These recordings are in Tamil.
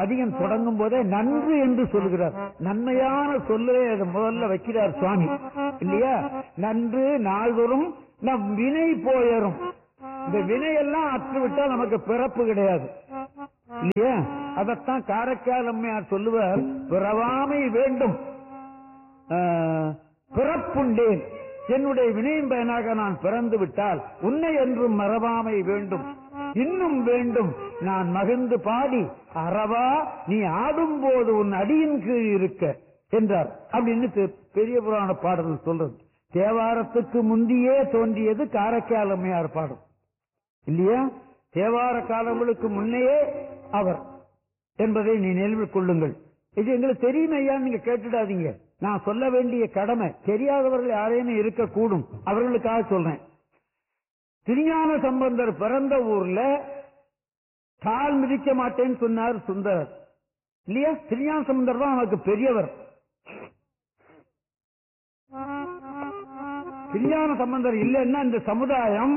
பதிகம் தொடங்கும் போதே நன்று என்று சொல்கிறார் நன்மையான சொல்லே அதை முதல்ல வைக்கிறார் சுவாமி இல்லையா நன்று நாள்தோறும் நம் வினை போயரும் இந்த வினையெல்லாம் அற்றுவிட்டா நமக்கு பிறப்பு கிடையாது இல்லையா அதத்தான் காரைக்கால் அம்மையார் சொல்லுவார் பிறவாமை வேண்டும் ஆஹ், பிறப்புண்டேன் என்னுடைய வினையின் பயனாக நான் பிறந்து விட்டால் உன்னை என்றும் மறவாமை வேண்டும் இன்னும் வேண்டும் நான் மகிழ்ந்து பாடி அறவா நீ ஆடும் போது உன் அடியின் கீழ் இருக்க என்றார் அப்படின்னு பெ- பெரிய புராண பாடல் சொல்றது தேவாரத்துக்கு முந்தியே தோன்றியது காரைக்கால் அம்மையார் பாடும் இல்லையா தேவார காலங்களுக்கு முன்னையே அவர் என்பதை நீ நினைவில் கொள்ளுங்கள் இது எங்களுக்கு தெரியும் ஐயா நீங்க கேட்டுடாதீங்க நான் சொல்ல வேண்டிய கடமை தெரியாதவர்கள் யாரேனும் இருக்கக்கூடும் அவர்களுக்காக சொல்றேன் திருஞான சம்பந்தர் பிறந்த ஊர்ல கால் மிதிக்க மாட்டேன்னு சொன்னார் சுந்தரர் இல்லையா திருஞான சம்பந்தர் தான் நமக்கு பெரியவர் திருஞான சம்பந்தர் இல்லைன்னா இந்த சமுதாயம்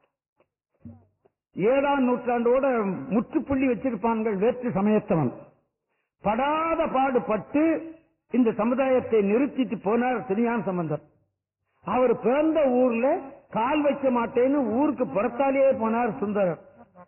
ஏழாம் நூற்றாண்டோட முற்றுப்புள்ளி வச்சிருப்பான்கள் வேற்று சமயத்தவன் படாத பாடுபட்டு இந்த சமுதாயத்தை நிறுத்திட்டு போனார் திருஞான சம்பந்தர் அவர் பிறந்த ஊர்ல கால் வைக்க மாட்டேன்னு ஊருக்கு புறத்தாலேயே போனார் சுந்தரர்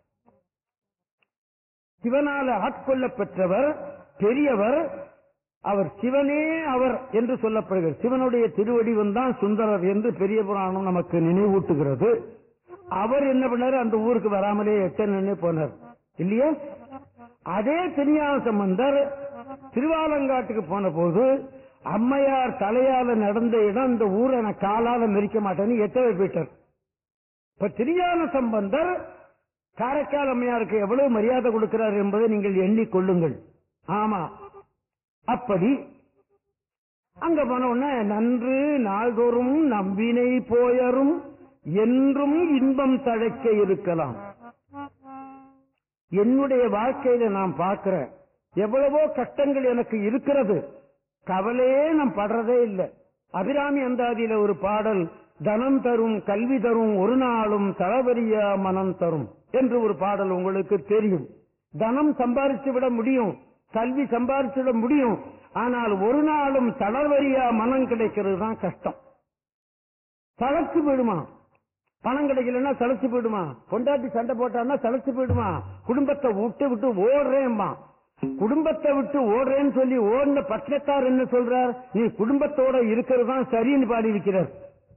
சிவனால ஆட்கொள்ள பெற்றவர் பெரியவர் அவர் சிவனே அவர் என்று சொல்லப்படுகிறது சிவனுடைய திருவடிவம் தான் சுந்தரர் என்று பெரிய புராணம் நமக்கு நினைவூட்டுகிறது அவர் என்ன பண்ணாரு அந்த ஊருக்கு வராமலே எத்தனை போனார் இல்லையா அதே திருஞான சம்பந்தர் திருவாலங்காட்டுக்கு போன போது அம்மையார் தலையால நடந்த இடம் இந்த ஊரை நான் காலால மெரிக்க மாட்டேன்னு எட்டவே போயிட்டார் இப்ப திருஞான சம்பந்தர் காரைக்கால் அம்மையாருக்கு எவ்வளவு மரியாதை கொடுக்கிறார் என்பதை நீங்கள் எண்ணிக்கொள்ளுங்கள் ஆமா அப்படி அங்க போன உடனே நன்று நாள்தோறும் நம்பினை போயரும் என்றும் இன்பம் தழைக்க இருக்கலாம் என்னுடைய வாழ்க்கையில நான் பார்க்கிறேன் எவ்வளவோ கஷ்டங்கள் எனக்கு இருக்கிறது கவலையே நான் படுறதே இல்லை அபிராமி அந்தாதியில ஒரு பாடல் தனம் தரும் கல்வி தரும் ஒரு நாளும் தளவரியா மனம் தரும் என்று ஒரு பாடல் உங்களுக்கு தெரியும் தனம் சம்பாரிச்சு விட முடியும் கல்வி சம்பாரிச்சு விட முடியும் ஆனால் ஒரு நாளும் தளவரியா மனம் கிடைக்கிறது தான் கஷ்டம் தளர்ச்சி போயிடுமா பணம் கிடைக்கலன்னா தளர்ச்சி போயிடுமா பொண்டாட்டி சண்டை போட்டான்னா தளர்ச்சி போயிடுமா குடும்பத்தை விட்டு விட்டு ஓடுறேன்பா குடும்பத்தை விட்டு ஓடுறேன்னு சொல்லி ஓடின பட்சத்தார் என்ன சொல்றார் நீ குடும்பத்தோட இருக்கிறது தான் சரின்னு பாடி இருக்கிறார்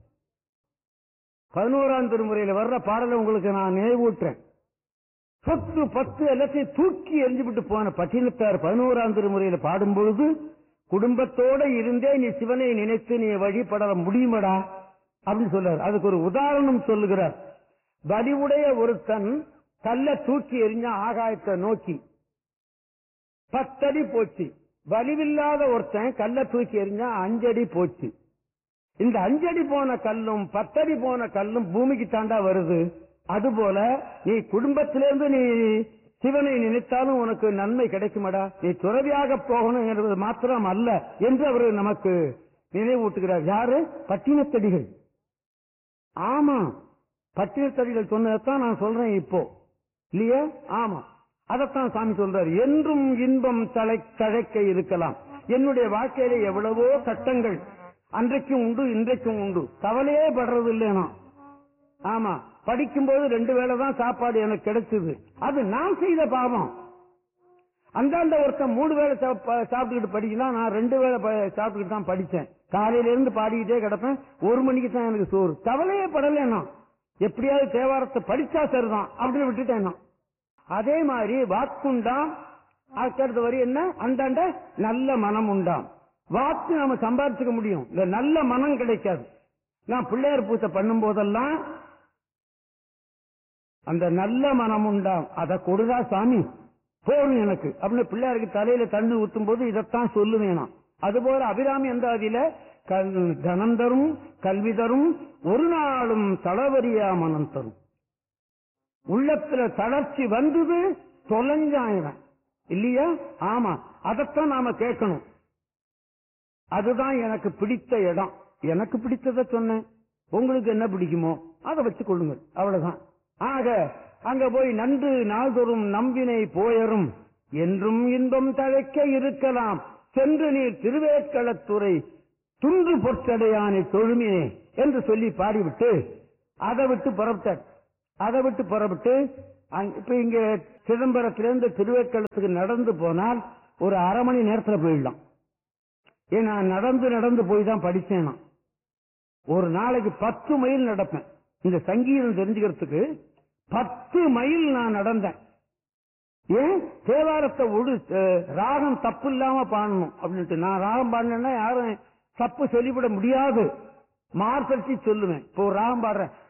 பதினோராம் திருமுறையில வர்ற பாடலை உங்களுக்கு நான் நினைவூட்டுறேன் சொத்து பத்து எல்லாத்தையும் தூக்கி எரிஞ்சுவிட்டு போன பட்டினத்தார் பதினோராம் திருமுறையில பாடும் பொழுது குடும்பத்தோட இருந்தே நீ சிவனை நினைத்து நீ வழிபட முடியுமடா அப்படின்னு சொல்றார் அதுக்கு ஒரு உதாரணம் சொல்லுகிறார் வலிவுடைய ஒருத்தன் கல்ல தூக்கி எறிஞ்சா ஆகாயத்தை நோக்கி பத்தடி போச்சு வலிவில்லாத ஒருத்தன் கல்ல தூக்கி எறிஞ்சா அஞ்சடி போச்சு இந்த அஞ்சடி போன கல்லும் பத்தடி போன கல்லும் பூமிக்கு தாண்டா வருது அதுபோல நீ குடும்பத்திலிருந்து நீ சிவனை நினைத்தாலும் உனக்கு நன்மை கிடைக்குமடா நீ துறவியாக போகணும் என்பது மாத்திரம் அல்ல என்று அவர் நமக்கு நினைவூட்டுகிறார் யாரு பட்டினத்தடிகள் ஆமா பட்டினத்தடிகள் சொன்னதைத்தான் நான் சொல்றேன் இப்போ இல்லையா ஆமா அதைத்தான் சாமி சொல்றாரு என்றும் இன்பம் தலை தழைக்க இருக்கலாம் என்னுடைய வாழ்க்கையில எவ்வளவோ கட்டங்கள் அன்றைக்கும் உண்டு இன்றைக்கும் உண்டு கவலையே படுறது இல்லை நான் ஆமா படிக்கும்போது ரெண்டு வேளை தான் சாப்பாடு எனக்கு கிடைச்சது அது நான் செய்த பாவம் அந்தாண்ட ஒருத்தன் மூணு வேளை சாப்ப- சாப்பிட்டுக்கிட்டு படிக்கலாம் நான் ரெண்டு வேளை ப- சாப்பிட்டுக்கிட்டு தான் படிச்சேன் காலையில இருந்து பாடிக்கிட்டே கிடப்பேன் ஒரு மணிக்கு தான் எனக்கு சோறு கவலையே படல நான் எப்படியாவது தேவாரத்தை படிச்சா சரிதான் அப்படின்னு விட்டுட்டேன் நான் அதே மாதிரி வாக்குண்டாம் அடுத்தடுத்த வரி என்ன அந்தாண்ட நல்ல மனம் உண்டாம் வாக்கு நாம சம்பாதிச்சுக்க முடியும் இந்த நல்ல மனம் கிடைக்காது நான் பிள்ளையார் பூசை பண்ணும் போதெல்லாம் அந்த நல்ல மனம் உண்டாம் அதை கொடுதா சாமி போதும் எனக்கு அப்படின்னு பிள்ளையாருக்கு தலையில தண்ணி ஊத்தும் போது இதைத்தான் சொல்லுவேன் நான் அதுபோல அபிராமி அந்தாதியில கல் தனம் தரும் கல்வி தரும் ஒரு நாளும் தளவரியா மனம் தரும் உள்ளத்துல தளர்ச்சி வந்தது தொலைஞ்சாயிரம் இல்லையா ஆமா அதைத்தான் நாம கேட்கணும் அதுதான் எனக்கு பிடித்த இடம் எனக்கு பிடித்ததை சொன்னேன் உங்களுக்கு என்ன பிடிக்குமோ அதை வச்சுக் கொள்ளுங்கள் அவ்வளவுதான் ஆக அங்க போய் நன்று நாள்தோறும் நம்பினை போயரும் என்றும் இன்பம் தழைக்க இருக்கலாம் சென்று நீர் திருவேற்களத்துறை துன்று பொற்சடையானை தொழுமினே என்று சொல்லி பாடிவிட்டு அதை விட்டு புறப்பட்டார் அதை விட்டு புறப்பட்டு அங்க- இப்ப இங்க சிதம்பரத்திலிருந்து திருவேற்களத்துக்கு நடந்து போனால் ஒரு அரை மணி நேரத்துல போயிடலாம் ஏன்னா நடந்து நடந்து போய் தான் படிச்சேன் நான். ஒரு நாளைக்கு பத்து மைல் நடப்பேன் இந்த சங்கீதம் தெரிஞ்சுக்கிறதுக்கு பத்து மைல் நான் நடந்தேன் ஏன் தேவாரத்தை ஒடு அஹ், ராகம் தப்பு இல்லாம பாடணும் அப்படின்ட்டு நான் ராகம் பாடினேன்னா யாரும் தப்பு சொல்லிவிட முடியாது மார்த்தட்டி சொல்லுவேன் இப்போ ஒரு ராகம் பாடுறேன்